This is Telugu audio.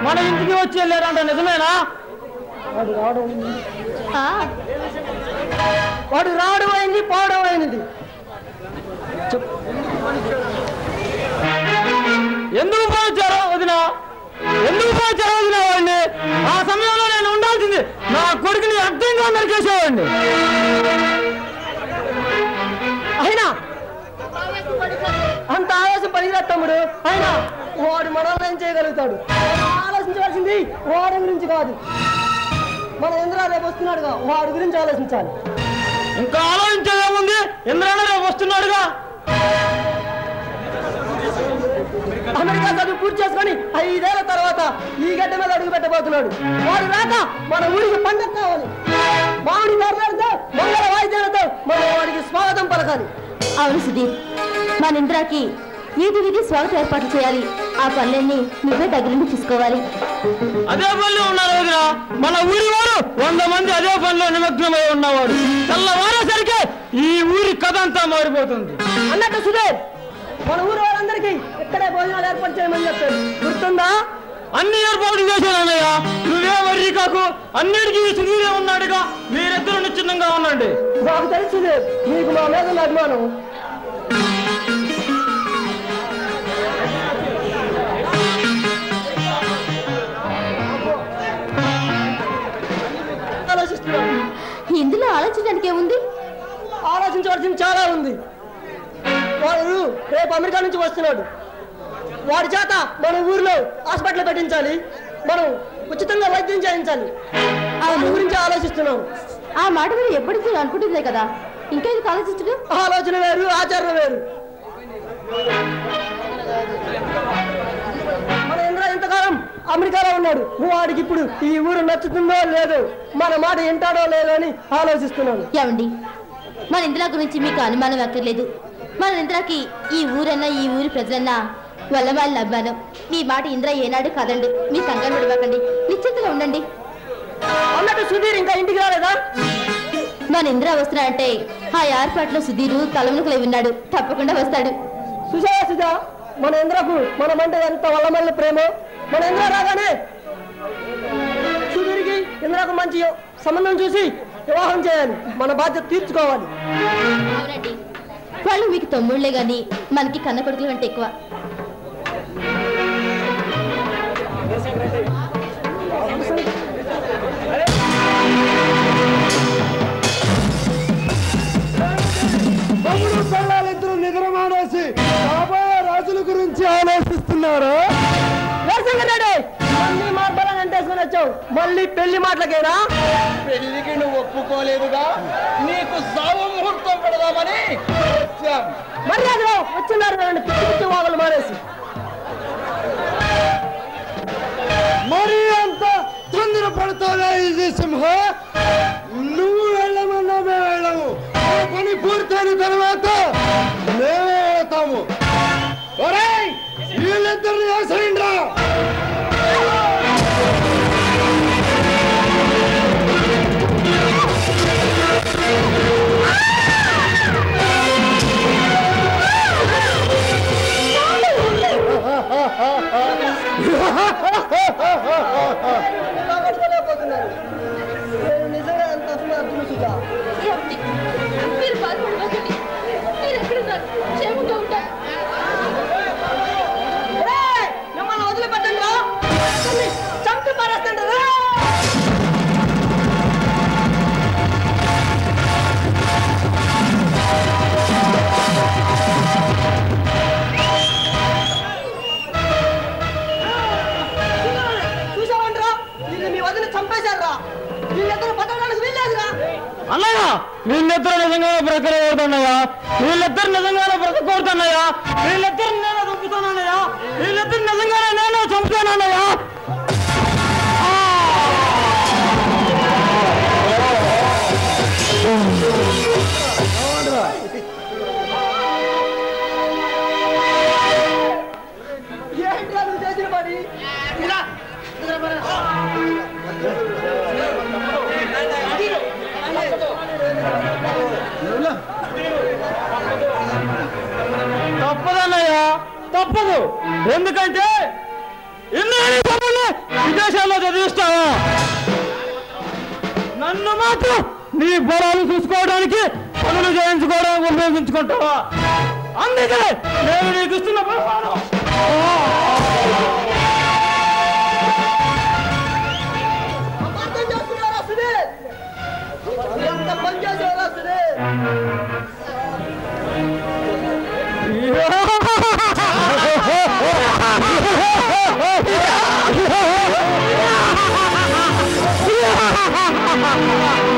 మన ఇంటికి వచ్చి వెళ్ళారంట నిజమేనా వాడు రావడం ఆ, వాడు రావడం అయింది పోవడం అయినది ఎందుకు పోయించారో వదిన ఎందుకు పోయించారో వదిన వాడిని ఆ సమయంలో నేను ఉండాల్సింది నా కొడుకుని అర్థంగా నరికేసేవాడిని అయినా అంత ఆవేశం పనికిరా తమ్ముడు అయినా వాడు మనల్ని ఏం చేయగలుగుతాడు మనం ఆలోచించవలసింది వాడి గురించి కాదు మన ఇంద్ర రేపు వస్తున్నాడుగా వాడి గురించి ఆలోచించాలి ఇంకా ఆలోచించేదేముంది ఇంద్రాణ రేపు వస్తున్నాడుగా అమెరికా చదువు పూర్తి చేసుకొని ఐదేళ్ల తర్వాత ఈ గడ్డ మీద అడుగు పెట్టబోతున్నాడు వాడు రాక మన ఊరికి పండగ కావాలి మామిడి తోరణాలతో మంగళ వాయిద్యాలతో మనం వాడికి స్వాగతం పలకాలి అవును సుధీర్ మన ఇంద్రాకి వీధి వీధి స్వాగత ఏర్పాట్లు చేయాలి ఆ పనులన్నీ నువ్వే దగ్గరుండి చూసుకోవాలి అదే పనిలో ఉన్నారు వదిన మన ఊరి వారు వంద మంది అదే పనిలో నిమగ్నమై ఉన్నవారు తెల్లవారేసరికి ఈ ఊరి కథ అంతా మారిపోతుంది అన్నట్టు సుధీర్ మన ఊరు వాళ్ళందరికీ ఇక్కడే భోజనాలు ఏర్పాటు చేయమని చెప్పాడు గుర్తుందా అన్ని ఏర్పాట్లు చేశానన్నయ్య నువ్వే వర్రీ కాకు అన్నిటికీ సుధీరే ఉన్నాడుగా మీరిద్దరు నిశ్చిన్నంగా ఉండండి మాకు తెలుసు సుధీర్ నీకు మా మీద ఉన్న అభిమానం ఆలోచిస్తున్నాను ఇందులో ఆలోచించడానికి ఏముంది ఆలోచించవలసింది చాలా ఉంది వాడు రేపు అమెరికా నుంచి వస్తున్నాడు వాడి చేత మన ఊరిలో హాస్పిటల్ పెట్టించాలి మనం ఉచితంగా వైద్యం చేయించాలి దాని గురించి ఆలోచిస్తున్నాం ఆ మాట మీరు ఎప్పటికీ అనుకుంటుందే కదా ఇంకా ఇది ఆలోచించడం ఆలోచన వేరు ఆచరణ వేరు మన ఇంద్ర ఇంతకాలం అమెరికాలో ఉన్నాడు వాడికి ఇప్పుడు ఈ ఊరు నచ్చుతుందో లేదో మన మాట వింటాడో లేదో అని ఆలోచిస్తున్నాను ఏమండి మన ఇందిరా గురించి మీకు అనుమానం అక్కర్లేదు మన ఇందిరాకి ఈ ఊరన్నా ఈ ఊరి ప్రజలన్నా వల్ల వాళ్ళ అభిమానం మీ మాట ఇంద్ర ఏనాడు కాదండి మీ కంగారు పడిపోకండి నిశ్చింతగా ఉండండి అన్నట్టు సుధీర్ ఇంకా ఇంటికి రాలేదా మన ఇంద్ర వస్తున్నాడంటే ఆ ఏర్పాట్లో సుధీరు తలమునకలై ఉన్నాడు తప్పకుండా వస్తాడు సుజా సుజా మన ఇంద్రకు మన అంటే ఎంత వల్లమల్ల ప్రేమ మన ఇంద్ర రాగానే సుధీర్కి ఇంద్రకు మంచి సంబంధం చూసి వివాహం చేయాలి మన బాధ్యత తీర్చుకోవాలి అవునండి వాళ్ళు మీకు తమ్ముళ్లే గాని మనకి కన్న కొడుకులు అంటే ఎక్కువ తమ్ముడు పిల్లలిద్దరూ నిద్ర మానేసి రాబోయే రాజుల గురించి ఆలోచిస్తున్నారు వేసంగరెడ్డి మళ్ళీ మార్బలని అంటేసుకొని వచ్చావు మళ్ళీ పెళ్లి మాటలకేనా పెళ్లికి నువ్వు ఒప్పుకోలేదుగా నీకు సావు ముహూర్తం పెడదామని వచ్చాం మర్యాదలో వచ్చినారు కదండి పిచ్చి పిచ్చి వాగులు మానేసి మరి అంత తొందర పడుతుందా ఇది సింహ నువ్వు వెళ్ళమన్నా మేము వెళ్ళము ఆ పని పూర్తయిన తర్వాత మేమే వెళ్తాము ఒరేయ్ వీళ్ళిద్దరిని వేసేయండిరా పట్టుకోలేకపోతున్నారు నేను నిజంగా ఎంత అసమర్థులు సుజా మీరు బాధపడకండి మీరు ఎక్కడున్నారు క్షేమంగా ఉంటారు ఒరేయ్, మిమ్మల్ని వదిలిపెట్టండి రా అతన్ని చంపి పారేస్తాండి రా చూసావంటరా వీళ్ళు మీ వదిలి చంపేశారా వీళ్ళిద్దరు బతకడానికి వీల్లేదురా అన్నయ్య వీళ్ళిద్దరు నిజంగానే బ్రతకూడదన్నయ్యా వీళ్ళిద్దరు నిజంగానే బ్రతకూడదన్నయ్యా వీళ్ళిద్దరు నేనే చంపుతానన్నయ్యా వీళ్ళిద్దరు నిజంగానే నేనే చంపుతానన్నయ్యా ఏంట్రా నువ్వు చేసిన పని ఇలా తప్పదన్నయ్యా తప్పదు ఎందుకంటే ఇన్నాళ్ళు తమ్ముళ్ళు కళాశాలలో చదివిస్తావా నన్ను మాత్రం నీ బలాలు చూసుకోవడానికి పనులు చేయించుకోవడానికి ఉపయోగించుకుంటావా అందుకే నేను నీకు ఇస్తున్న బహుమానం అర్థం చేస్తున్నారా సుధీర్ ఎంత పని చేసేవారా సుధీర్ ఆ